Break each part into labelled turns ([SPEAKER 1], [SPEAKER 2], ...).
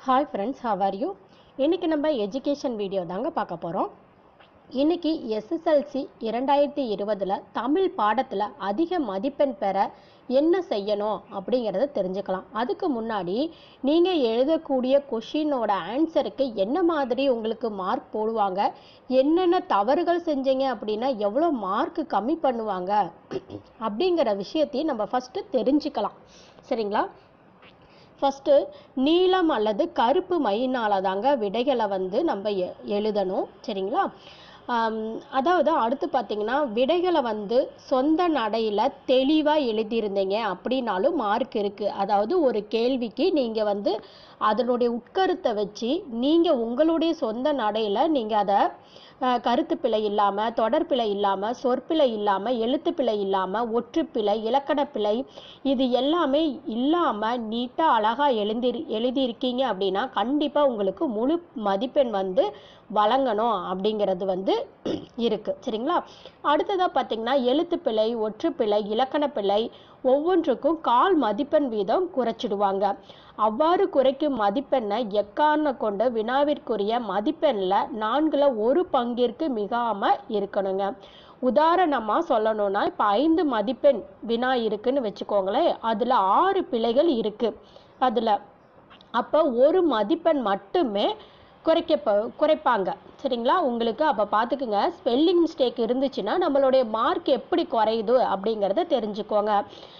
[SPEAKER 1] hi friends how are you இன்னைக்கு நம்ம education video தாங்க பார்க்க போகிறோம் இன்னைக்கு எஸ்எஸ்எல்சி இரண்டாயிரத்தி இருபதில் தமிழ் பாடத்தில் அதிக மதிப்பெண் பெற என்ன செய்யணும் அப்படிங்கிறத தெரிஞ்சுக்கலாம் அதுக்கு முன்னாடி நீங்கள் எழுதக்கூடிய கொஷினோட ஆன்சருக்கு என்ன மாதிரி உங்களுக்கு மார்க் போடுவாங்க என்னென்ன தவறுகள் செஞ்சீங்க அப்படின்னா எவ்வளோ மார்க் கம்மி பண்ணுவாங்க அப்படிங்கிற விஷயத்தையும் நம்ம ஃபஸ்ட்டு தெரிஞ்சுக்கலாம் சரிங்களா ஃபஸ்ட்டு நீலம் அல்லது கருப்பு மையினால தாங்க விடைகளை வந்து நம்ம எ- எழுதணும் சரிங்களா ஆம், அதாவது அடுத்து பார்த்தீங்கன்னா விடைகளை வந்து சொந்த நடையில் தெளிவாக எழுதியிருந்தீங்க அப்படின்னாலும் மார்க் இருக்குது அதாவது ஒரு கேள்விக்கு நீங்கள் வந்து அதனுடைய உட்கருத்தை வச்சு நீங்கள் உங்களுடைய சொந்த நடையில் நீங்கள் அதை அஹ், கருத்து பிழை இல்லாமல் தொடர்பிழை இல்லாமல் சொற்பிழை இல்லாமல் எழுத்துப்பிழை இல்லாமல் ஒற்றுப்பிழை இலக்கணப்பிழை இது எல்லாமே இல்லாமல் நீட்டாக அழகாக எழுதி எழுதியிருக்கீங்க அப்படின்னா கண்டிப்பாக உங்களுக்கு முழு மதிப்பெண் வந்து வழங்கணும் அப்படிங்கிறது வந்து இருக்குது சரிங்களா அடுத்ததாக பார்த்தீங்கன்னா எழுத்துப்பிழை ஒற்றுப்பிழை இலக்கணப்பிழை ஒவ்வொன்றுக்கும் கால் மதிப்பெண் வீதம் குறைச்சிடுவாங்க அவ்வாறு குறைக்கும் மதிப்பெண்ணை எக்காரணம் கொண்டு வினாவிற்குரிய மதிப்பெண்ணில் நான்குல ஒரு பங்கிற்கு மிகாமல் இருக்கணுங்க உதாரணமாக சொல்லணும்னா இப்போ ஐந்து மதிப்பெண் வினா இருக்குன்னு வச்சுக்கோங்களேன் அதில் ஆறு பிழைகள் இருக்குது அதில் அப்போ ஒரு மதிப்பெண் மட்டுமே குறைக்க குறைப்பாங்க சரிங்களா உங்களுக்கு அப்போ பார்த்துக்குங்க ஸ்பெல்லிங் மிஸ்டேக் இருந்துச்சுன்னா நம்மளுடைய மார்க் எப்படி குறையுது அப்படிங்கிறத தெரிஞ்சுக்கோங்க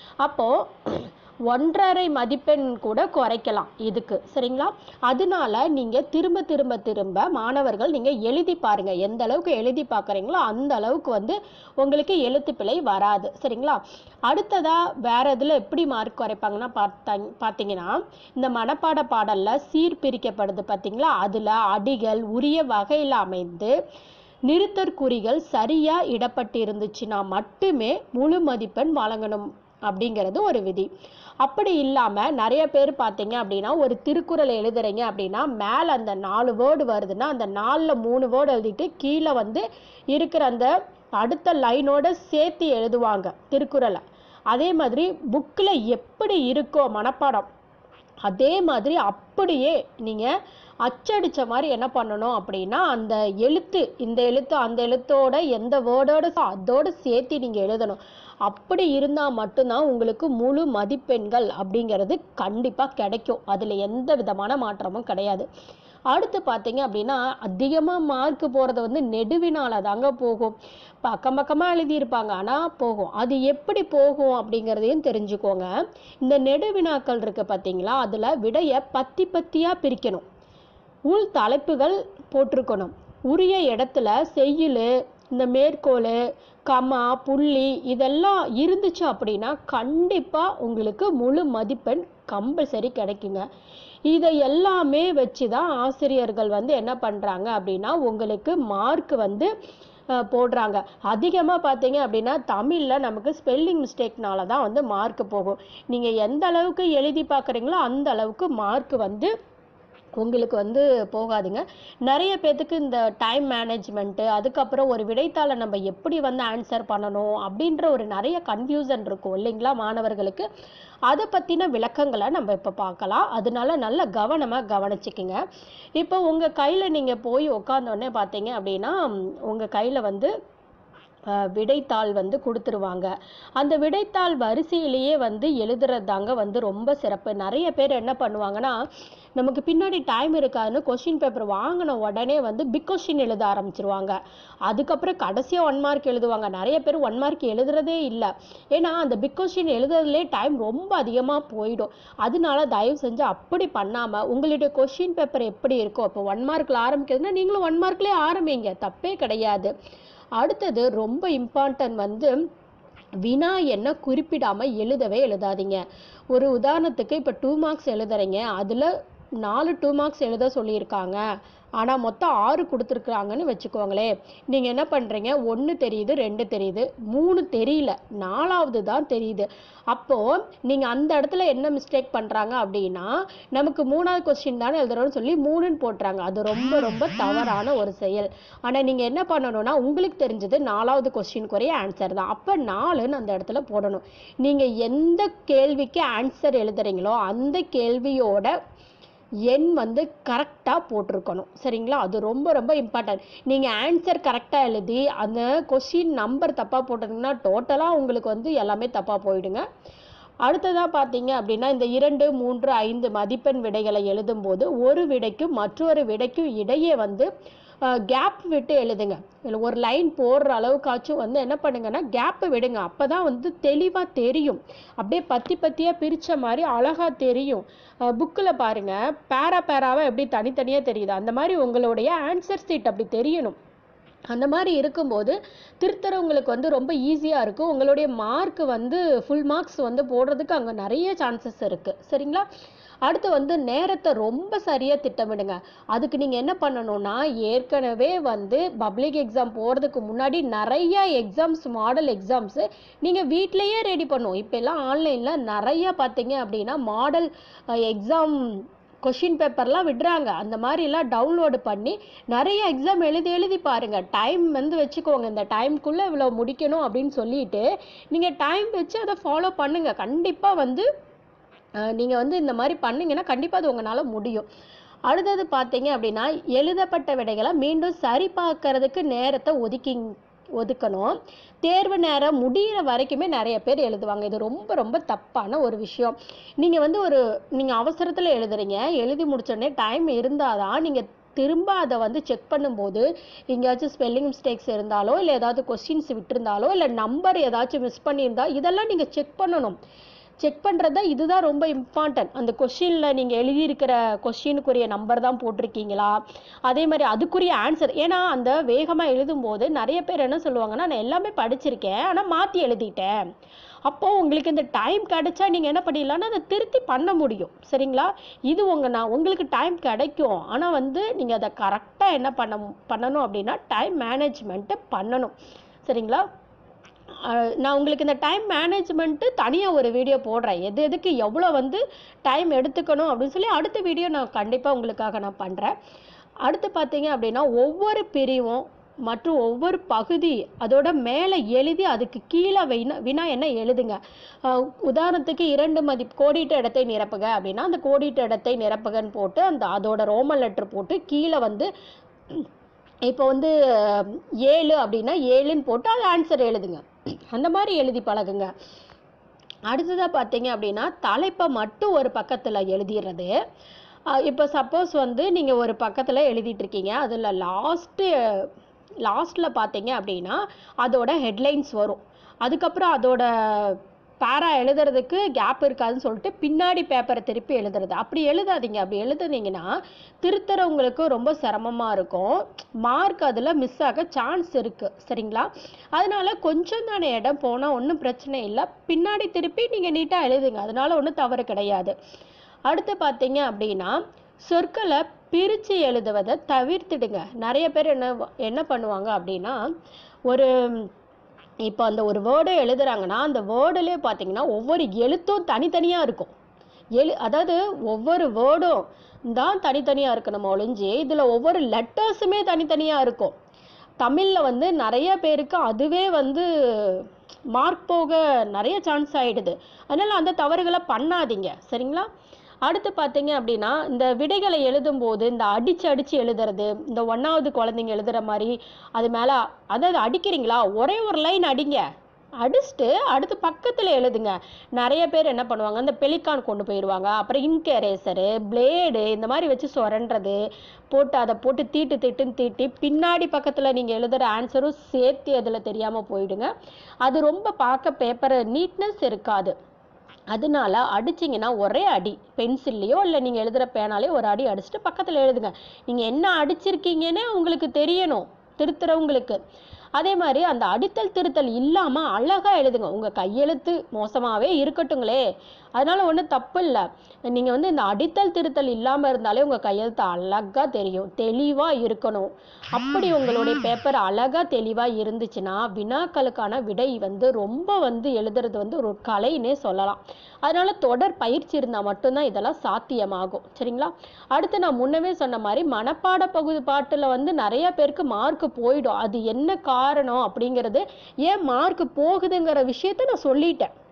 [SPEAKER 1] அப்போது ஒன்றரை மதிப்பெண் கூட குறைக்கலாம் இதுக்கு சரிங்களா அதனால நீங்கள் திரும்ப திரும்ப திரும்ப மாணவர்கள் நீங்கள் எழுதி பாருங்கள் எந்த அளவுக்கு எழுதி பார்க்குறீங்களோ அந்த அளவுக்கு வந்து உங்களுக்கு எழுத்துப்பிழை வராது சரிங்களா அடுத்ததாக வேற இதில் எப்படி மார்க் குறைப்பாங்கன்னா பார்த்தாங்க பார்த்தீங்கன்னா இந்த மனப்பாட பாடலில் சீர் பிரிக்கப்படுது பார்த்தீங்களா அதில் அடிகள் உரிய வகையில் அமைந்து நிறுத்தற்குறிகள் சரியாக இடப்பட்டு இருந்துச்சுன்னா மட்டுமே முழு மதிப்பெண் வழங்கணும் அப்படிங்கிறது ஒரு விதி அப்படி இல்லாமல் நிறைய பேர் பார்த்தீங்க அப்படின்னா ஒரு திருக்குறள் எழுதுறீங்க அப்படின்னா மேலே அந்த நாலு வேர்டு வருதுன்னா அந்த நாலில் மூணு வேர்டு எழுதிட்டு கீழே வந்து இருக்கிற அந்த அடுத்த லைனோட சேர்த்து எழுதுவாங்க திருக்குறளை அதே மாதிரி புக்கில் எப்படி இருக்கோ மனப்பாடம் அதே மாதிரி அப்படியே நீங்கள் அச்சடிச்ச மாதிரி என்ன பண்ணணும் அப்படின்னா அந்த எழுத்து இந்த எழுத்து அந்த எழுத்தோட எந்த வேர்டோட அதோட சேர்த்து நீங்கள் எழுதணும் அப்படி இருந்தால் மட்டும்தான் உங்களுக்கு முழு மதிப்பெண்கள் அப்படிங்கிறது கண்டிப்பாக கிடைக்கும் அதில் எந்த விதமான மாற்றமும் கிடையாது அடுத்து பார்த்தீங்க அப்படின்னா அதிகமாக மார்க் போகிறது வந்து நெடுவினால தாங்க போகும் பக்கம் பக்கமாக எழுதியிருப்பாங்க ஆனால் போகும் அது எப்படி போகும் அப்படிங்கிறதையும் தெரிஞ்சுக்கோங்க இந்த நெடுவினாக்கள் இருக்கு பார்த்தீங்களா அதில் விடையை பத்தி பத்தியாக பிரிக்கணும் உள் தலைப்புகள் போட்டிருக்கணும் உரிய இடத்துல செய்யுள் இந்த மேற்கோள் கமா புள்ளி இதெல்லாம் இருந்துச்சு அப்படின்னா கண்டிப்பாக உங்களுக்கு முழு மதிப்பெண் கம்பல்சரி கிடைக்குங்க இதை எல்லாமே வச்சு தான் ஆசிரியர்கள் வந்து என்ன பண்ணுறாங்க அப்படின்னா உங்களுக்கு மார்க் வந்து அஹ், போடுறாங்க அதிகமாக பார்த்தீங்க அப்படின்னா தமிழில் நமக்கு ஸ்பெல்லிங் மிஸ்டேக்னால தான் வந்து மார்க் போகும் நீங்கள் எந்த அளவுக்கு எழுதி பார்க்குறீங்களோ அந்த அளவுக்கு மார்க் வந்து உங்களுக்கு வந்து போகாதுங்க நிறைய பேர்த்துக்கு இந்த டைம் மேனேஜ்மெண்ட்டு அதுக்கப்புறம் ஒரு விடைத்தாளை நம்ம எப்படி வந்து ஆன்சர் பண்ணணும் அப்படின்ற ஒரு நிறைய கன்ஃபியூசன் இருக்கும் இல்லைங்களா மாணவர்களுக்கு அதை பற்றின விளக்கங்களை நம்ம இப்போ பார்க்கலாம் அதனால நல்ல கவனமாக கவனிச்சுக்குங்க இப்போ உங்கள் கையில் நீங்கள் போய் உட்காந்தோடனே பார்த்தீங்க அப்படின்னா உங்கள் கையில் வந்து அஹ், விடைத்தாள் வந்து கொடுத்துருவாங்க அந்த விடைத்தாள் வரிசையிலேயே வந்து எழுதுறது தாங்க வந்து ரொம்ப சிறப்பு நிறைய பேர் என்ன பண்ணுவாங்கன்னா நமக்கு பின்னாடி டைம் இருக்காதுன்னு கொஷின் பேப்பர் வாங்கின உடனே வந்து பிக் கொஷின் எழுத ஆரம்பிச்சிருவாங்க அதுக்கப்புறம் கடைசியாக ஒன் மார்க் எழுதுவாங்க நிறைய பேர் ஒன் மார்க் எழுதுறதே இல்லை ஏன்னா அந்த பிக் கொஷின் எழுதுறதுலே டைம் ரொம்ப அதிகமாக போயிடும் அதனால தயவு செஞ்சு அப்படி பண்ணாமல் உங்களுடைய கொஷின் பேப்பர் எப்படி இருக்கோ இப்போ ஒன் மார்க்கில் ஆரம்பிக்கிறதுனா நீங்களும் ஒன் மார்க்லேயே ஆரம்பிங்க தப்பே கிடையாது அடுத்தது ரொம்ப இம்பார்ட்டன்ட் வந்து வினா என்ன குறிப்பிடாம எழுதவே எழுதாதீங்க ஒரு உதாரணத்துக்கு இப்போ டூ மார்க்ஸ் எழுதுறீங்க அதில் நாலு டூ மார்க்ஸ் எழுத சொல்லியிருக்காங்க ஆனால் மொத்தம் ஆறு கொடுத்துருக்குறாங்கன்னு வச்சுக்கோங்களேன் நீங்கள் என்ன பண்ணுறீங்க ஒன்று தெரியுது ரெண்டு தெரியுது மூணு தெரியல நாலாவது தான் தெரியுது அப்போது நீங்கள் அந்த இடத்துல என்ன மிஸ்டேக் பண்ணுறாங்க அப்படின்னா நமக்கு மூணாவது கொஸ்டின் தானே எழுதுறோம்னு சொல்லி மூணுன்னு போட்டுறாங்க அது ரொம்ப ரொம்ப தவறான ஒரு செயல் ஆனால் நீங்கள் என்ன பண்ணணும்னா உங்களுக்கு தெரிஞ்சது நாலாவது கொஸ்டினுக்குரிய ஆன்சர் தான் அப்போ நாலுன்னு அந்த இடத்துல போடணும் நீங்கள் எந்த கேள்விக்கு ஆன்சர் எழுதுறீங்களோ அந்த கேள்வியோட எண் வந்து கரெக்டாக போட்டிருக்கணும் சரிங்களா அது ரொம்ப ரொம்ப இம்பார்ட்டன்ட் நீங்கள் ஆன்சர் கரெக்டாக எழுதி அந்த கொஷின் நம்பர் தப்பாக போட்டிருந்தீங்கன்னா டோட்டலாக உங்களுக்கு வந்து எல்லாமே தப்பாக போயிடுங்க அடுத்ததாக பார்த்தீங்க அப்படின்னா இந்த இரண்டு மூன்று ஐந்து மதிப்பெண் விடைகளை எழுதும்போது ஒரு விடைக்கும் மற்றொரு விடைக்கும் இடையே வந்து கேப் விட்டு எழுதுங்க இல்லை ஒரு லைன் போடுற அளவுக்காச்சும் வந்து என்ன பண்ணுங்கன்னா கேப்பு விடுங்க அப்போ தான் வந்து தெளிவாக தெரியும் அப்படியே பத்தி பத்தியாக பிரித்த மாதிரி அழகாக தெரியும் புக்கில் பாருங்கள் பேரா பேராவாக எப்படி தனித்தனியாக தெரியுது அந்த மாதிரி உங்களுடைய ஆன்சர் சீட் அப்படி தெரியணும் அந்த மாதிரி இருக்கும்போது திருத்தறவங்களுக்கு வந்து ரொம்ப ஈஸியாக இருக்கும் உங்களுடைய மார்க் வந்து ஃபுல் மார்க்ஸ் வந்து போடுறதுக்கு அங்கே நிறைய சான்சஸ் இருக்குது சரிங்களா அடுத்து வந்து நேரத்தை ரொம்ப சரியாக திட்டமிடுங்க அதுக்கு நீங்கள் என்ன பண்ணணும்னா ஏற்கனவே வந்து பப்ளிக் எக்ஸாம் போகிறதுக்கு முன்னாடி நிறைய எக்ஸாம்ஸ் மாடல் எக்ஸாம்ஸு நீங்கள் வீட்டிலையே ரெடி பண்ணும் இப்போ எல்லாம் ஆன்லைனில் நிறைய பார்த்தீங்க அப்படின்னா மாடல் எக்ஸாம் கொஷின் பேப்பர்லாம் விடுறாங்க அந்த மாதிரிலாம் டவுன்லோடு பண்ணி நிறைய எக்ஸாம் எழுதி எழுதி பாருங்க டைம் வந்து வச்சுக்கோங்க இந்த டைம்குள்ளே இவ்வளோ முடிக்கணும் அப்படின்னு சொல்லிட்டு நீங்கள் டைம் வச்சு அதை ஃபாலோ பண்ணுங்க கண்டிப்பாக வந்து நீங்கள் வந்து இந்த மாதிரி பண்ணீங்கன்னா கண்டிப்பாக அது உங்களால் முடியும் அடுத்தது பார்த்தீங்க அப்படின்னா எழுதப்பட்ட விடைகளை மீண்டும் சரி பார்க்கறதுக்கு நேரத்தை ஒதுக்கி ஒதுக்கணும் தேர்வு நேரம் முடியிற வரைக்குமே நிறைய பேர் எழுதுவாங்க இது ரொம்ப ரொம்ப தப்பான ஒரு விஷயம் நீங்கள் வந்து ஒரு நீங்கள் அவசரத்தில் எழுதுறீங்க எழுதி முடிச்சோடனே டைம் இருந்தால் தான் நீங்கள் திரும்ப அதை வந்து செக் பண்ணும்போது எங்கேயாச்சும் ஸ்பெல்லிங் மிஸ்டேக்ஸ் இருந்தாலோ இல்லை ஏதாவது கொஸ்டின்ஸ் விட்டிருந்தாலோ இல்லை நம்பர் ஏதாச்சும் மிஸ் பண்ணியிருந்தா இதெல்லாம் நீங்கள் செக் பண்ணணும் செக் பண்ணுறது தான் இதுதான் ரொம்ப இம்பார்ட்டன்ட் அந்த கொஷினில் நீங்கள் எழுதியிருக்கிற கொஷினுக்குரிய நம்பர் தான் போட்டிருக்கீங்களா அதே மாதிரி அதுக்குரிய ஆன்சர் ஏன்னா அந்த வேகமாக எழுதும்போது நிறைய பேர் என்ன சொல்லுவாங்கன்னா நான் எல்லாமே படிச்சிருக்கேன் ஆனால் மாற்றி எழுதிட்டேன் அப்போது உங்களுக்கு இந்த டைம் கிடைச்சா நீங்கள் என்ன பண்ணிடலாம்னா அதை திருத்தி பண்ண முடியும் சரிங்களா இது உங்கள் நான் உங்களுக்கு டைம் கிடைக்கும் ஆனால் வந்து நீங்கள் அதை கரெக்டாக என்ன பண்ண பண்ணணும் அப்படின்னா டைம் மேனேஜ்மெண்ட்டு பண்ணணும் சரிங்களா அஹ் நான் உங்களுக்கு இந்த டைம் மேனேஜ்மெண்ட்டு தனியாக ஒரு வீடியோ போடுறேன் எது எதுக்கு எவ்வளோ வந்து டைம் எடுத்துக்கணும் அப்படின்னு சொல்லி அடுத்த வீடியோ நான் கண்டிப்பாக உங்களுக்காக நான் பண்ணுறேன் அடுத்து பார்த்தீங்க அப்படின்னா ஒவ்வொரு பிரிவும் மற்றும் ஒவ்வொரு பகுதி அதோட மேலே எழுதி அதுக்கு கீழே வினா வினா என்ன எழுதுங்க அஹ் உதாரணத்துக்கு இரண்டு மதிப்பு கோடிட்ட இடத்தை நிரப்புக அப்படின்னா அந்த கோடிட்ட இடத்தை நிரப்புகன்னு போட்டு அந்த அதோட ரோமன் லெட்டர் போட்டு கீழே வந்து இப்போ வந்து அஹ், ஏழு அப்படின்னா ஏழுன்னு போட்டு அது ஆன்சர் எழுதுங்க அந்த மாதிரி எழுதி பழகுங்க அடுத்ததாக பார்த்தீங்க அப்படின்னா தலைப்பை மட்டும் ஒரு பக்கத்தில் எழுதிடுறது அஹ், இப்போ சப்போஸ் வந்து நீங்கள் ஒரு பக்கத்தில் எழுதிட்டு இருக்கீங்க அதில் லாஸ்ட்டு லாஸ்ட்டில் பார்த்தீங்க அப்படின்னா அதோட ஹெட்லைன்ஸ் வரும் அதுக்கப்புறம் அதோட பேரா எழுதுறதுக்கு கேப் இருக்காதுன்னு சொல்லிட்டு பின்னாடி பேப்பரை திருப்பி எழுதுறது அப்படி எழுதாதீங்க அப்படி எழுதுனீங்கன்னா திருத்தறவங்களுக்கு ரொம்ப சிரமமாக இருக்கும் மார்க் அதில் மிஸ் ஆக சான்ஸ் இருக்குது சரிங்களா அதனால கொஞ்சம் தானே இடம் போனால் ஒன்றும் பிரச்சனை இல்லை பின்னாடி திருப்பி நீங்கள் நீட்டாக எழுதுங்க அதனால ஒன்றும் தவறு கிடையாது அடுத்து பார்த்தீங்க அப்படின்னா சொற்களை பிரித்து எழுதுவதை தவிர்த்துடுங்க நிறைய பேர் என்ன என்ன பண்ணுவாங்க அப்படின்னா ஒரு இப்போ அந்த ஒரு வேர்டை எழுதுறாங்கன்னா அந்த வேர்டுலேயே பார்த்தீங்கன்னா ஒவ்வொரு எழுத்தும் தனித்தனியாக இருக்கும் எழு அதாவது ஒவ்வொரு வேர்டும் தான் தனித்தனியாக இருக்கணும் ஒழிஞ்சு இதில் ஒவ்வொரு லெட்டர்ஸுமே தனித்தனியாக இருக்கும் தமிழில் வந்து நிறைய பேருக்கு அதுவே வந்து மார்க் போக நிறைய சான்ஸ் ஆயிடுது அதனால் அந்த தவறுகளை பண்ணாதீங்க சரிங்களா அடுத்து பார்த்தீங்க அப்படின்னா இந்த விடைகளை எழுதும்போது இந்த அடிச்சு அடிச்சு எழுதுறது இந்த ஒன்றாவது குழந்தைங்க எழுதுற மாதிரி அது மேலே அதாவது அடிக்கிறீங்களா ஒரே ஒரு லைன் அடிங்க அடிச்சுட்டு அடுத்து பக்கத்தில் எழுதுங்க நிறைய பேர் என்ன பண்ணுவாங்க இந்த பெலிக்கான் கொண்டு போயிடுவாங்க அப்புறம் இங்க் எரேசரு பிளேடு இந்த மாதிரி வச்சு சுரண்டுறது போட்டு அதை போட்டு தீட்டு தீட்டுன்னு தீட்டி பின்னாடி பக்கத்தில் நீங்கள் எழுதுகிற ஆன்சரும் சேர்த்து அதில் தெரியாமல் போயிடுங்க அது ரொம்ப பார்க்க பேப்பர் நீட்னஸ் இருக்காது அதனால அடிச்சிங்கன்னா ஒரே அடி பென்சில்லையோ இல்லை நீங்கள் எழுதுகிற பேனாலேயோ ஒரு அடி அடிச்சுட்டு பக்கத்தில் எழுதுங்க நீங்கள் என்ன அடிச்சிருக்கீங்கன்னு உங்களுக்கு தெரியணும் திருத்துறவங்களுக்கு அதே மாதிரி அந்த அடித்தல் திருத்தல் இல்லாமல் அழகாக எழுதுங்க உங்கள் கையெழுத்து மோசமாகவே இருக்கட்டுங்களே அதனால ஒன்றும் தப்பு இல்லை நீங்கள் வந்து இந்த அடித்தல் திருத்தல் இல்லாமல் இருந்தாலே உங்கள் கையெழுத்து அழகாக தெரியும் தெளிவாக இருக்கணும் அப்படி உங்களுடைய பேப்பர் அழகாக தெளிவாக இருந்துச்சுன்னா வினாக்களுக்கான விடை வந்து ரொம்ப வந்து எழுதுறது வந்து ஒரு கலைன்னே சொல்லலாம் அதனால தொடர் பயிற்சி இருந்தால் மட்டும்தான் இதெல்லாம் சாத்தியமாகும் சரிங்களா அடுத்து நான் முன்னவே சொன்ன மாதிரி மனப்பாட பகுதி பாட்டில் வந்து நிறைய பேருக்கு மார்க் போயிடும் அது என்ன காரணம் அப்படிங்கிறது ஏன் மார்க் போகுதுங்கிற விஷயத்த நான் சொல்லிட்டேன்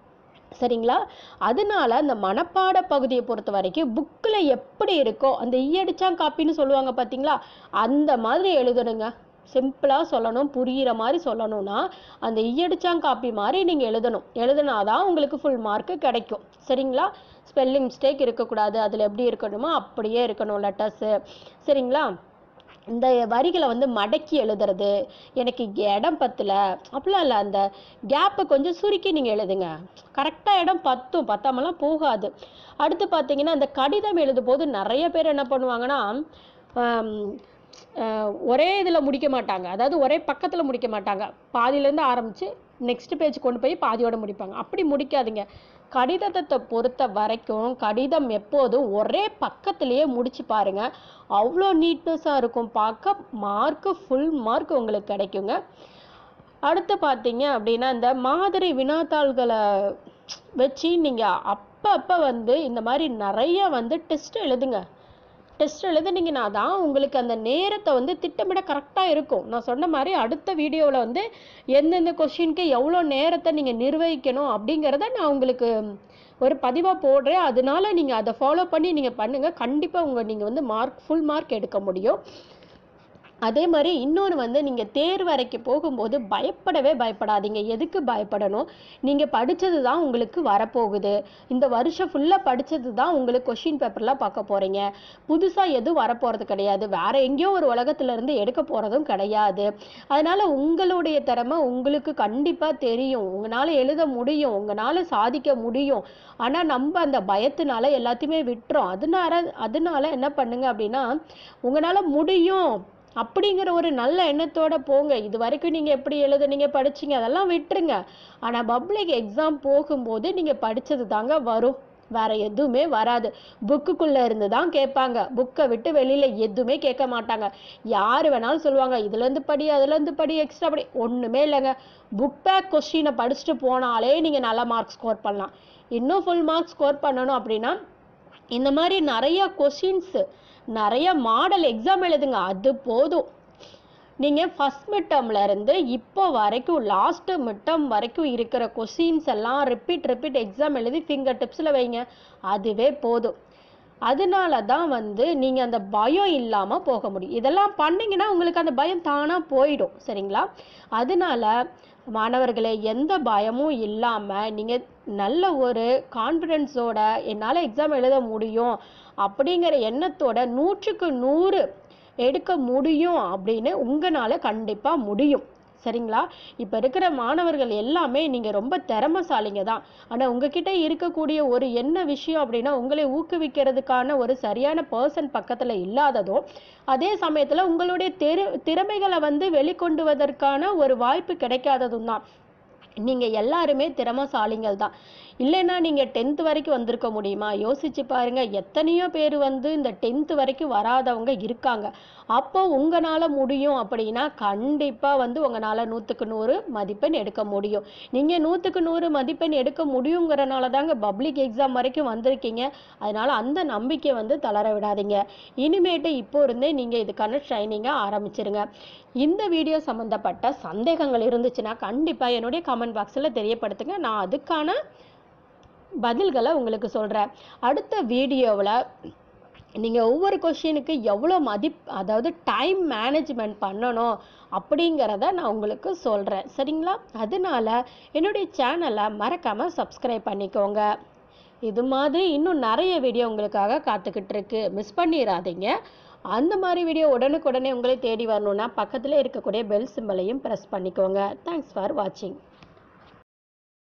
[SPEAKER 1] சரிங்களா அதனால அந்த மனப்பாட பகுதியை பொறுத்த வரைக்கும் புக்கில் எப்படி இருக்கோ அந்த ஈயடிச்சான் காப்பின்னு சொல்லுவாங்க பார்த்தீங்களா அந்த மாதிரி எழுதணுங்க சிம்பிளாக சொல்லணும் புரிகிற மாதிரி சொல்லணும்னா அந்த ஈயடிச்சான் காப்பி மாதிரி நீங்கள் எழுதணும் எழுதுனாதான் உங்களுக்கு ஃபுல் மார்க்கு கிடைக்கும் சரிங்களா ஸ்பெல்லிங் மிஸ்டேக் இருக்கக்கூடாது அதில் எப்படி இருக்கணுமோ அப்படியே இருக்கணும் லெட்டர்ஸு சரிங்களா இந்த வரிகளை வந்து மடக்கி எழுதுறது எனக்கு இங்க இடம் பத்தல அப்படிலாம் இல்லை அந்த கேப்பை கொஞ்சம் சுருக்கி நீங்கள் எழுதுங்க கரெக்டாக இடம் பத்தும் பத்தாமலாம் போகாது அடுத்து பார்த்தீங்கன்னா இந்த கடிதம் எழுதும் போது நிறைய பேர் என்ன பண்ணுவாங்கன்னா ஆம், அஹ், ஒரே இதில் முடிக்க மாட்டாங்க அதாவது ஒரே பக்கத்தில் முடிக்க மாட்டாங்க பாதியிலேருந்து ஆரம்பித்து நெக்ஸ்ட் பேஜ் கொண்டு போய் பாதியோட முடிப்பாங்க அப்படி முடிக்காதீங்க கடிதத்தை பொறுத்த வரைக்கும் கடிதம் எப்போதும் ஒரே பக்கத்திலேயே முடிச்சு பாருங்க அவ்வளோ நீட்னஸாக இருக்கும் பார்க்க மார்க்கு ஃபுல் மார்க் உங்களுக்கு கிடைக்குங்க அடுத்து பார்த்தீங்க அப்படின்னா இந்த மாதிரி வினாத்தாள்களை வச்சு நீங்கள் அப்போ அப்போ வந்து இந்த மாதிரி நிறைய வந்து டெஸ்ட் எழுதுங்க டெஸ்ட் எழுதுனீங்கன்னா தான் உங்களுக்கு அந்த நேரத்தை வந்து திட்டமிட கரெக்டாக இருக்கும் நான் சொன்ன மாதிரி அடுத்த வீடியோவில் வந்து எந்தெந்த கொஷினுக்கு எவ்வளோ நேரத்தை நீங்கள் நிர்வகிக்கணும் அப்படிங்கிறத நான் உங்களுக்கு ஒரு பதிவாக போடுறேன் அதனால நீங்கள் அதை ஃபாலோ பண்ணி நீங்கள் பண்ணுங்கள் கண்டிப்பாக உங்கள் நீங்கள் வந்து மார்க் ஃபுல் மார்க் எடுக்க முடியும் அதே மாதிரி இன்னொன்று வந்து நீங்கள் தேர்வறைக்கு போகும்போது பயப்படவே பயப்படாதீங்க எதுக்கு பயப்படணும் நீங்கள் படித்தது தான் உங்களுக்கு வரப்போகுது இந்த வருஷம் ஃபுல்லாக படித்தது தான் உங்களுக்கு கொஷின் பேப்பர்லாம் பார்க்க போகிறீங்க புதுசாக எதுவும் வரப்போகிறது கிடையாது வேற எங்கேயோ ஒரு உலகத்துல இருந்து எடுக்க போகிறதும் கிடையாது அதனால் உங்களுடைய திறமை உங்களுக்கு கண்டிப்பாக தெரியும் உங்களால் எழுத முடியும் உங்களால் சாதிக்க முடியும் ஆனால் நம்ம அந்த பயத்தினால எல்லாத்தையுமே விட்டுறோம் அதனால அதனால என்ன பண்ணுங்க அப்படின்னா உங்களால் முடியும் அப்படிங்கிற ஒரு நல்ல எண்ணத்தோட போங்க இது வரைக்கும் நீங்கள் எப்படி எழுதுனீங்க படிச்சீங்க அதெல்லாம் விட்டுருங்க ஆனால் பப்ளிக் எக்ஸாம் போகும்போது நீங்கள் படிச்சது தாங்க வரும் வேற எதுவுமே வராது புக்குக்குள்ள இருந்து தான் கேட்பாங்க புக்கை விட்டு வெளியில எதுவுமே கேட்க மாட்டாங்க யார் வேணாலும் சொல்லுவாங்க இதுல இருந்து படி அதுல இருந்து படி எக்ஸ்ட்ரா படி ஒண்ணுமே இல்லைங்க புக் பேக் கொஸ்டினை படிச்சுட்டு போனாலே நீங்க நல்ல மார்க் ஸ்கோர் பண்ணலாம் இன்னும் ஃபுல் மார்க் ஸ்கோர் பண்ணணும் அப்படின்னா இந்த மாதிரி நிறைய கொஷின்ஸ் நிறைய மாடல் எக்ஸாம் எழுதுங்க அது போதும் நீங்கள் ஃபஸ்ட் மிட்டம்ல இருந்து இப்போ வரைக்கும் லாஸ்ட் மிட்டம் வரைக்கும் இருக்கிற கொஷின்ஸ் எல்லாம் ரிப்பீட் ரிப்பீட் எக்ஸாம் எழுதி ஃபிங்கர் டிப்ஸில் வைங்க அதுவே போதும் அதனால தான் வந்து நீங்கள் அந்த பயம் இல்லாமல் போக முடியும் இதெல்லாம் பண்ணீங்கன்னா உங்களுக்கு அந்த பயம் தானாக போயிடும் சரிங்களா அதனால மாணவர்களே எந்த பயமும் இல்லாமல் நீங்கள் நல்ல ஒரு கான்ஃபிடென்ஸோட என்னால் எக்ஸாம் எழுத முடியும் அப்படிங்கிற எண்ணத்தோட நூற்றுக்கு நூறு எடுக்க முடியும் அப்படின்னு உங்களால கண்டிப்பா முடியும் சரிங்களா இப்போ இருக்கிற மாணவர்கள் எல்லாமே நீங்கள் ரொம்ப திறமைசாலிங்க தான் ஆனால் உங்ககிட்ட இருக்கக்கூடிய ஒரு என்ன விஷயம் அப்படின்னா உங்களை ஊக்குவிக்கிறதுக்கான ஒரு சரியான பர்சன் பக்கத்தில் இல்லாததும் அதே சமயத்தில் உங்களுடைய திரு திறமைகளை வந்து வெளிக்கொண்டுவதற்கான ஒரு வாய்ப்பு கிடைக்காததும் தான் நீங்கள் எல்லாருமே திறமைசாலிங்கள் தான் இல்லைன்னா நீங்கள் டென்த்து வரைக்கும் வந்திருக்க முடியுமா யோசிச்சு பாருங்க எத்தனையோ பேர் வந்து இந்த டென்த்து வரைக்கும் வராதவங்க இருக்காங்க அப்போ உங்களால் முடியும் அப்படின்னா கண்டிப்பாக வந்து உங்களால் நூற்றுக்கு நூறு மதிப்பெண் எடுக்க முடியும் நீங்கள் நூற்றுக்கு நூறு மதிப்பெண் எடுக்க முடியுங்கிறனால தாங்க பப்ளிக் எக்ஸாம் வரைக்கும் வந்திருக்கீங்க அதனால் அந்த நம்பிக்கை வந்து தளர விடாதீங்க இனிமேட்டு இப்போ இருந்தே நீங்கள் இதுக்கான ட்ரைனிங்கை ஆரம்பிச்சிருங்க இந்த வீடியோ சம்மந்தப்பட்ட சந்தேகங்கள் இருந்துச்சுன்னா கண்டிப்பாக என்னுடைய கமெண்ட் பாக்ஸில் தெரியப்படுத்துங்க நான் அதுக்கான பதில்களை உங்களுக்கு சொல்கிறேன் அடுத்த வீடியோவில் நீங்கள் ஒவ்வொரு கொஷினுக்கு எவ்வளோ மதிப் அதாவது டைம் மேனேஜ்மெண்ட் பண்ணணும் அப்படிங்கிறத நான் உங்களுக்கு சொல்கிறேன் சரிங்களா அதனால என்னுடைய சேனலை மறக்காமல் சப்ஸ்கிரைப் பண்ணிக்கோங்க இது மாதிரி இன்னும் நிறைய வீடியோ உங்களுக்காக காத்துக்கிட்டு இருக்கு மிஸ் பண்ணிடாதீங்க அந்த மாதிரி வீடியோ உடனுக்குடனே உங்களை தேடி வரணும்னா பக்கத்தில் இருக்கக்கூடிய பெல் சிம்பலையும் ப்ரெஸ் பண்ணிக்கோங்க தேங்க்ஸ் ஃபார் வாட்சிங்